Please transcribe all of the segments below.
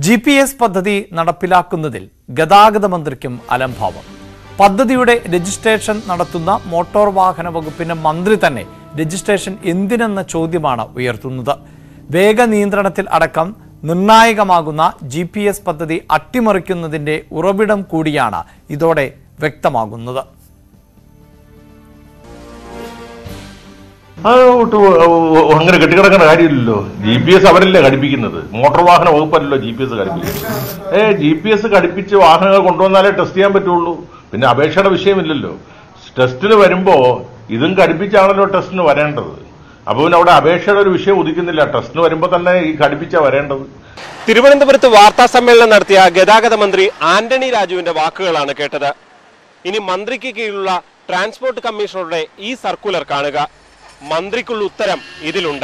G P S പദ്ധതി നടപ്പിലാക്കുന്നതിൽ ഗതാഗത മന്ത്രിക്കും അലംഭാവം പദ്ധതിയുടെ രജിസ്ട്രേഷൻ നടത്തുന്ന മോട്ടോർ വാഹന വകുപ്പിന്റെ മന്ത്രി തന്നെ രജിസ്ട്രേഷൻ എന്തിനെന്ന ചോദ്യമാണ് ഉയർത്തുന്നത് വേഗ നിയന്ത്രണത്തിൽ അടക്കം നിർണായകമാകുന്ന ജി പി എസ് പദ്ധതി അട്ടിമറിക്കുന്നതിന്റെ ഉറവിടം കൂടിയാണ് ഇതോടെ വ്യക്തമാകുന്നത് ആ ഒട്ട് അങ്ങനെ കെട്ടിക്കിടക്കുന്ന കാര്യമില്ലല്ലോ ജി പി എസ് അവരല്ലേ ഘടിപ്പിക്കുന്നത് മോട്ടോർ വാഹന വകുപ്പല്ലല്ലോ ജി പി എസ് ഘടിപ്പിക്കുന്നത് ഏ ജി പി എസ് ഘടിപ്പിച്ച് വാഹനങ്ങൾ കൊണ്ടുവന്നാലേ ടെസ്റ്റ് ചെയ്യാൻ പറ്റുള്ളൂ പിന്നെ അപേക്ഷയുടെ വിഷയമില്ലല്ലോ ടെസ്റ്റിന് വരുമ്പോ ഇതും ഘടിപ്പിച്ചാണല്ലോ ടെസ്റ്റിന് വരേണ്ടത് അപ്പൊ പിന്നെ അവിടെ അപേക്ഷയുടെ ഒരു വിഷയം ഉദിക്കുന്നില്ല ടെസ്റ്റിന് വരുമ്പോ തന്നെ ഈ ഘടിപ്പിച്ചാ വരേണ്ടത് തിരുവനന്തപുരത്ത് വാർത്താ സമ്മേളനം നടത്തിയ ഗതാഗത മന്ത്രി ആന്റണി രാജുവിന്റെ വാക്കുകളാണ് കേട്ടത് ഇനി മന്ത്രിക്ക് കീഴിലുള്ള ട്രാൻസ്പോർട്ട് കമ്മീഷണറുടെ ഈ സർക്കുലർ കാണുക മന്ത്രിക്കുള്ള ഉത്തരം ഇതിലുണ്ട്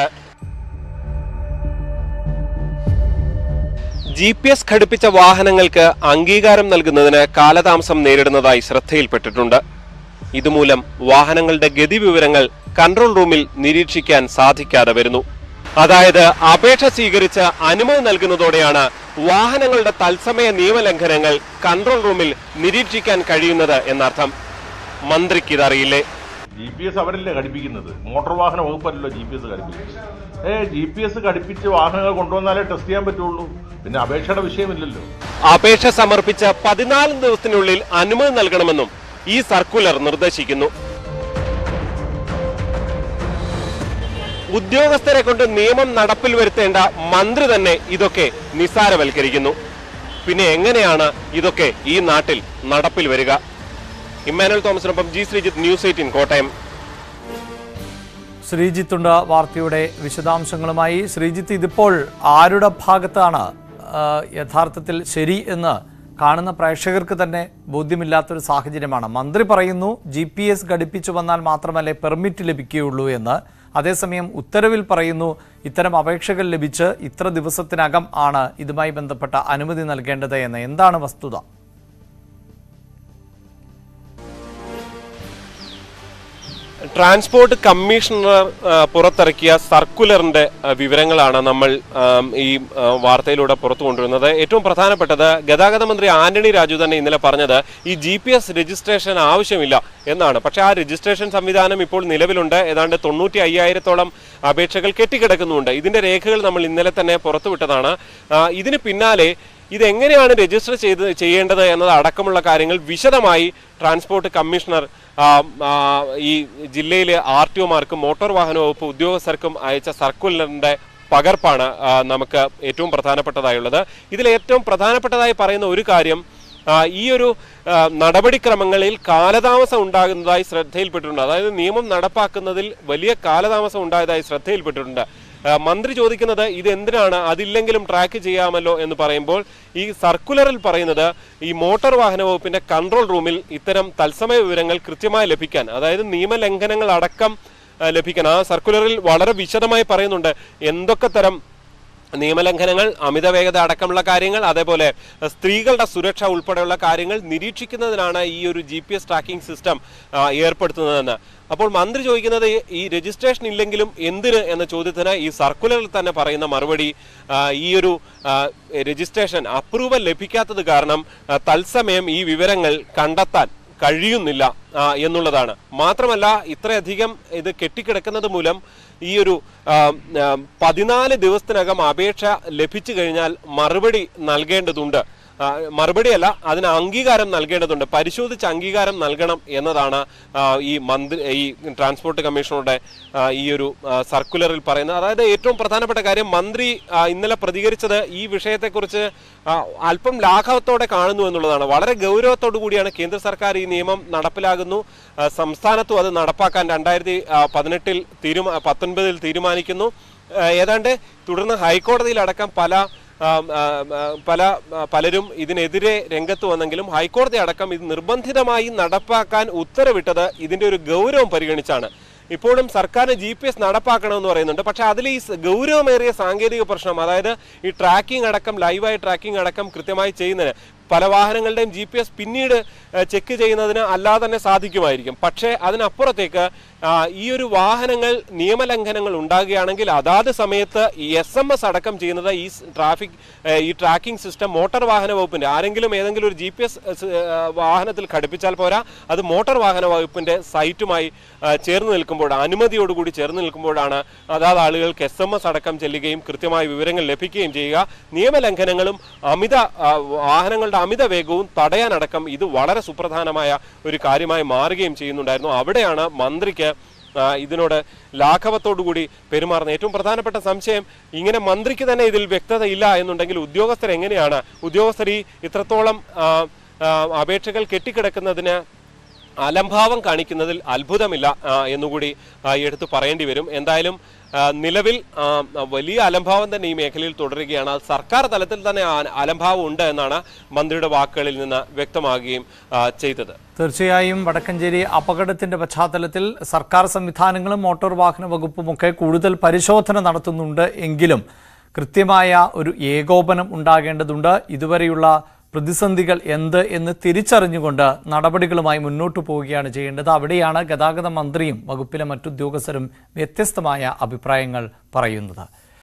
ജി പി എസ് ഘടിപ്പിച്ച വാഹനങ്ങൾക്ക് അംഗീകാരം നൽകുന്നതിന് കാലതാമസം നേരിടുന്നതായി ശ്രദ്ധയിൽപ്പെട്ടിട്ടുണ്ട് ഇതുമൂലം വാഹനങ്ങളുടെ ഗതിവിവരങ്ങൾ കൺട്രോൾ റൂമിൽ നിരീക്ഷിക്കാൻ സാധിക്കാതെ വരുന്നു അതായത് അപേക്ഷ സ്വീകരിച്ച് അനുമതി നൽകുന്നതോടെയാണ് വാഹനങ്ങളുടെ തത്സമയ നിയമലംഘനങ്ങൾ കൺട്രോൾ റൂമിൽ നിരീക്ഷിക്കാൻ കഴിയുന്നത് എന്നർത്ഥം മന്ത്രിക്ക് ഇതറിയില്ലേ ജി പി എസ് അവരല്ലേ ഘടിപ്പിക്കുന്നത് മോട്ടോർ വാഹന വകുപ്പല്ലല്ലോ ജി പി എസ് ഘടിപ്പിക്കുന്നത് ഏ ജി പി എസ് ഘടിപ്പിച്ച് വാഹനങ്ങൾ കൊണ്ടുവന്നാലേ ടെസ്റ്റ് ചെയ്യാൻ പറ്റുള്ളൂ പിന്നെ അപേക്ഷയുടെ വിഷയമില്ലല്ലോ അപേക്ഷ സമർപ്പിച്ച പതിനാല് ദിവസത്തിനുള്ളിൽ അനുമതി നൽകണമെന്നും ഈ സർക്കുലർ നിർദ്ദേശിക്കുന്നു ഉദ്യോഗസ്ഥരെ കൊണ്ട് നിയമം നടപ്പിൽ വരുത്തേണ്ട മന്ത്രി തന്നെ ഇതൊക്കെ നിസാരവൽക്കരിക്കുന്നു പിന്നെ എങ്ങനെയാണ് ഇതൊക്കെ ഈ നാട്ടിൽ നടപ്പിൽ വരിക ഇമ്മാനുവൽ തോമസിനൊപ്പം G Sreejith News Eighteen Kottayam ശ്രീജിത്തുണ്ട് വാർത്തയുടെ വിശദാംശങ്ങളുമായി ശ്രീജിത്ത് ഇതിപ്പോൾ ആരുടെ ഭാഗത്താണ് ആ, യഥാർത്ഥത്തിൽ ശരി എന്ന് കാണുന്ന പ്രേക്ഷകർക്ക് തന്നെ ബോധ്യമില്ലാത്തൊരു സാഹചര്യമാണ് മന്ത്രി പറയുന്നു ജി പി എസ് ഘടിപ്പിച്ചു വന്നാൽ മാത്രമല്ലേ പെർമിറ്റ് ലഭിക്കുകയുള്ളൂ എന്ന് അതേസമയം ഉത്തരവിൽ പറയുന്നു ഇത്തരം അപേക്ഷകൾ ലഭിച്ച് ഇത്ര ദിവസത്തിനകം ആണ് ഇതുമായി ബന്ധപ്പെട്ട അനുമതി നൽകേണ്ടത് എന്ന് എന്താണ് വസ്തുത ട്രാൻസ്പോർട്ട് കമ്മീഷണർ ആ, പുറത്തിറക്കിയ സർക്കുലറിന്റെ ആ, വിവരങ്ങളാണ് നമ്മൾ ആം, ഈ ആ, വാർത്തയിലൂടെ പുറത്തു കൊണ്ടുവരുന്നത് ഏറ്റവും പ്രധാനപ്പെട്ടത് ഗതാഗത മന്ത്രി ആന്റണി രാജു തന്നെ ഇന്നലെ പറഞ്ഞത് ഈ ജി പി എസ് രജിസ്ട്രേഷൻ ആവശ്യമില്ല എന്നാണ് പക്ഷേ ആ രജിസ്ട്രേഷൻ സംവിധാനം ഇപ്പോൾ നിലവിലുണ്ട് ഏതാണ്ട് തൊണ്ണൂറ്റി അയ്യായിരത്തോളം അപേക്ഷകൾ കെട്ടിക്കിടക്കുന്നുണ്ട് ഇതിന്റെ രേഖകൾ നമ്മൾ ഇന്നലെ തന്നെ പുറത്തുവിട്ടതാണ് ആ, ഇതിന് പിന്നാലെ ഇതെങ്ങനെയാണ് രജിസ്റ്റർ ചെയ്ത് ചെയ്യേണ്ടത് എന്നത് അടക്കമുള്ള കാര്യങ്ങൾ വിശദമായി ട്രാൻസ്പോർട്ട് കമ്മീഷണർ ആ, ആ, ഈ ജില്ലയിലെ ആർ ടി ഒമാർക്കും മോട്ടോർ വാഹന വകുപ്പ് ഉദ്യോഗസ്ഥർക്കും അയച്ച സർക്കുലറിന്റെ പകർപ്പാണ് ആ, നമുക്ക് ഏറ്റവും പ്രധാനപ്പെട്ടതായുള്ളത് ഇതിൽ ഏറ്റവും പ്രധാനപ്പെട്ടതായി പറയുന്ന ഒരു കാര്യം ആ, ഈ ഒരു ആ, നടപടിക്രമങ്ങളിൽ കാലതാമസം ഉണ്ടാകുന്നതായി ശ്രദ്ധയിൽപ്പെട്ടിട്ടുണ്ട് അതായത് നിയമം നടപ്പാക്കുന്നതിൽ വലിയ കാലതാമസം ഉണ്ടായതായി ശ്രദ്ധയിൽപ്പെട്ടിട്ടുണ്ട് ആ, മന്ത്രി ചോദിക്കുന്നത് ഇത് എന്തിനാണ് അതില്ലെങ്കിലും ട്രാക്ക് ചെയ്യാമല്ലോ എന്ന് പറയുമ്പോൾ ഈ സർക്കുലറിൽ പറയുന്നത് ഈ മോട്ടോർ വാഹന വകുപ്പിന്റെ കൺട്രോൾ റൂമിൽ ഇത്തരം തത്സമയ വിവരങ്ങൾ കൃത്യമായി ലഭിക്കാൻ അതായത് നിയമലംഘനങ്ങൾ അടക്കം ആ, ലഭിക്കാൻ ആ സർക്കുലറിൽ വളരെ വിശദമായി പറയുന്നുണ്ട് എന്തൊക്കെ തരം നിയമലംഘനങ്ങൾ അമിത വേഗത അടക്കമുള്ള കാര്യങ്ങൾ അതേപോലെ അഹ് സ്ത്രീകളുടെ സുരക്ഷ ഉൾപ്പെടെയുള്ള കാര്യങ്ങൾ നിരീക്ഷിക്കുന്നതിനാണ് ഈ ഒരു G P S tracking system ആ, ഏർപ്പെടുത്തുന്നതെന്ന് അപ്പോൾ മന്ത്രി ചോദിക്കുന്നത് ഈ- ഈ രജിസ്ട്രേഷൻ ഇല്ലെങ്കിലും എന്തിന് എന്ന ചോദ്യത്തിന് ഈ സർക്കുലറിൽ തന്നെ പറയുന്ന മറുപടി ആ, ഈ ഒരു ആ, രജിസ്ട്രേഷൻ അപ്രൂവൽ ലഭിക്കാത്തത് കാരണം ആ, തത്സമയം ഈ വിവരങ്ങൾ കണ്ടെത്താൻ കഴിയുന്നില്ല ആ, എന്നുള്ളതാണ് മാത്രമല്ല ഇത്രയധികം ഇത് കെട്ടിക്കിടക്കുന്നത് മൂലം ഈ ഒരു ആ, ആ, പതിനാല് ദിവസത്തിനകം അപേക്ഷ ലഭിച്ചു കഴിഞ്ഞാൽ മറുപടി നൽകേണ്ടതുണ്ട് ആ, മറുപടിയല്ല അതിന് അംഗീകാരം നൽകേണ്ടതുണ്ട് പരിശോധിച്ച് അംഗീകാരം നൽകണം എന്നതാണ് ആ, ഈ മന്ത്രി ഈ ട്രാൻസ്പോർട്ട് കമ്മീഷണറുടെ ആ, ഈ ഒരു ആ, സർക്കുലറിൽ പറയുന്നത് അതായത് ഏറ്റവും പ്രധാനപ്പെട്ട കാര്യം മന്ത്രി ആ, ഇന്നലെ പ്രതികരിച്ചത് ഈ വിഷയത്തെക്കുറിച്ച് ആ, അല്പം ലാഘവത്തോടെ കാണുന്നു എന്നുള്ളതാണ് വളരെ ഗൗരവത്തോടു കൂടിയാണ് കേന്ദ്ര സർക്കാർ ഈ നിയമം നടപ്പിലാകുന്നു ആ, സംസ്ഥാനത്തും അത് നടപ്പാക്കാൻ രണ്ടായിരത്തി പതിനെട്ടിൽ തീരുമാ പത്തൊൻപതിൽ തീരുമാനിക്കുന്നു ആ, ഏതാണ്ട് തുടർന്ന് ഹൈക്കോടതിയിലടക്കം പല ആ, ആ, ആ, പല ആ, പലരും ഇതിനെതിരെ രംഗത്ത് വന്നെങ്കിലും ഹൈക്കോടതി അടക്കം ഇത് നിർബന്ധിതമായി നടപ്പാക്കാൻ ഉത്തരവിട്ടത് ഇതിന്റെ ഒരു ഗൗരവം പരിഗണിച്ചാണ് ഇപ്പോഴും സർക്കാരിന് ജി പി എസ് നടപ്പാക്കണമെന്ന് പറയുന്നുണ്ട് പക്ഷെ അതിൽ ഈ സ- ഗൗരവമേറിയ സാങ്കേതിക പ്രശ്നം അതായത് ഈ ട്രാക്കിംഗ് അടക്കം ലൈവായി ട്രാക്കിംഗ് അടക്കം കൃത്യമായി ചെയ്യുന്നതിന് പല വാഹനങ്ങളുടെയും ജി പി എസ് പിന്നീട് ചെക്ക് ചെയ്യുന്നതിന് അല്ലാതെ തന്നെ സാധിക്കുമായിരിക്കും പക്ഷേ അതിനപ്പുറത്തേക്ക് ആ, ഈ ഒരു വാഹനങ്ങൾ നിയമലംഘനങ്ങൾ ഉണ്ടാകുകയാണെങ്കിൽ അതാത് സമയത്ത് ഈ എസ് എം എസ് അടക്കം ചെയ്യുന്നത് ഈ സ് ട്രാഫിക് ഏ, ഈ ട്രാക്കിംഗ് സിസ്റ്റം മോട്ടോർ വാഹന വകുപ്പിന്റെ ആരെങ്കിലും ഏതെങ്കിലും ഒരു ജി പി എസ് വാഹനത്തിൽ ഘടിപ്പിച്ചാൽ പോരാ അത് മോട്ടോർ വാഹന വകുപ്പിന്റെ സൈറ്റുമായി ആ, ചേർന്ന് നിൽക്കുമ്പോൾ അനുമതിയോടുകൂടി ചേർന്ന് നിൽക്കുമ്പോഴാണ് അതാത് ആളുകൾക്ക് എസ് എം എസ് അടക്കം ചെല്ലുകയും കൃത്യമായ വിവരങ്ങൾ ലഭിക്കുകയും ചെയ്യുക നിയമലംഘനങ്ങളും അമിത ആ, വാഹനങ്ങളുടെ അമിത വേഗവും തടയാനടക്കം ഇത് വളരെ സുപ്രധാനമായ ഒരു കാര്യമായി മാറുകയും ചെയ്യുന്നുണ്ടായിരുന്നു അവിടെയാണ് മന്ത്രിക്ക് ആ, ഇതിനോട് ലാഘവത്തോടുകൂടി പെരുമാറുന്നത് ഏറ്റവും പ്രധാനപ്പെട്ട സംശയം ഇങ്ങനെ മന്ത്രിക്ക് തന്നെ ഇതിൽ വ്യക്തത ഇല്ല എന്നുണ്ടെങ്കിൽ ഉദ്യോഗസ്ഥർ എങ്ങനെയാണ് ഉദ്യോഗസ്ഥർ ഈ ഇത്രത്തോളം ആ, ആ, അപേക്ഷകൾ കെട്ടിക്കിടക്കുന്നതിന് അലംഭാവം കാണിക്കുന്നതിൽ അത്ഭുതമില്ല ആ, എന്നുകൂടി ആ, എടുത്തു പറയേണ്ടി വരും എന്തായാലും ആ, നിലവിൽ ആ, വലിയ അലംഭാവം തന്നെ ഈ മേഖലയിൽ തുടരുകയാണ് അത് സർക്കാർ തലത്തിൽ തന്നെ ആ- അലംഭാവം ഉണ്ട് എന്നാണ് മന്ത്രിയുടെ വാക്കുകളിൽ നിന്ന് വ്യക്തമാകുകയും ആ, ചെയ്തത് തീർച്ചയായും വടക്കഞ്ചേരി അപകടത്തിന്റെ പശ്ചാത്തലത്തിൽ സർക്കാർ സംവിധാനങ്ങളും മോട്ടോർ വാഹന വകുപ്പുമൊക്കെ കൂടുതൽ പരിശോധന നടത്തുന്നുണ്ട് എങ്കിലും കൃത്യമായ ഒരു ഏകോപനം ഉണ്ടാകേണ്ടതുണ്ട് ഇതുവരെയുള്ള പ്രതിസന്ധികൾ എന്ത് എന്ന് തിരിച്ചറിഞ്ഞുകൊണ്ട് നടപടികളുമായി മുന്നോട്ട് പോവുകയാണ് ചെയ്യേണ്ടത് അവിടെയാണ് ഗതാഗത മന്ത്രിയും വകുപ്പിലെ മറ്റുദ്യോഗസ്ഥരും വ്യത്യസ്തമായ അഭിപ്രായങ്ങൾ പറയുന്നത്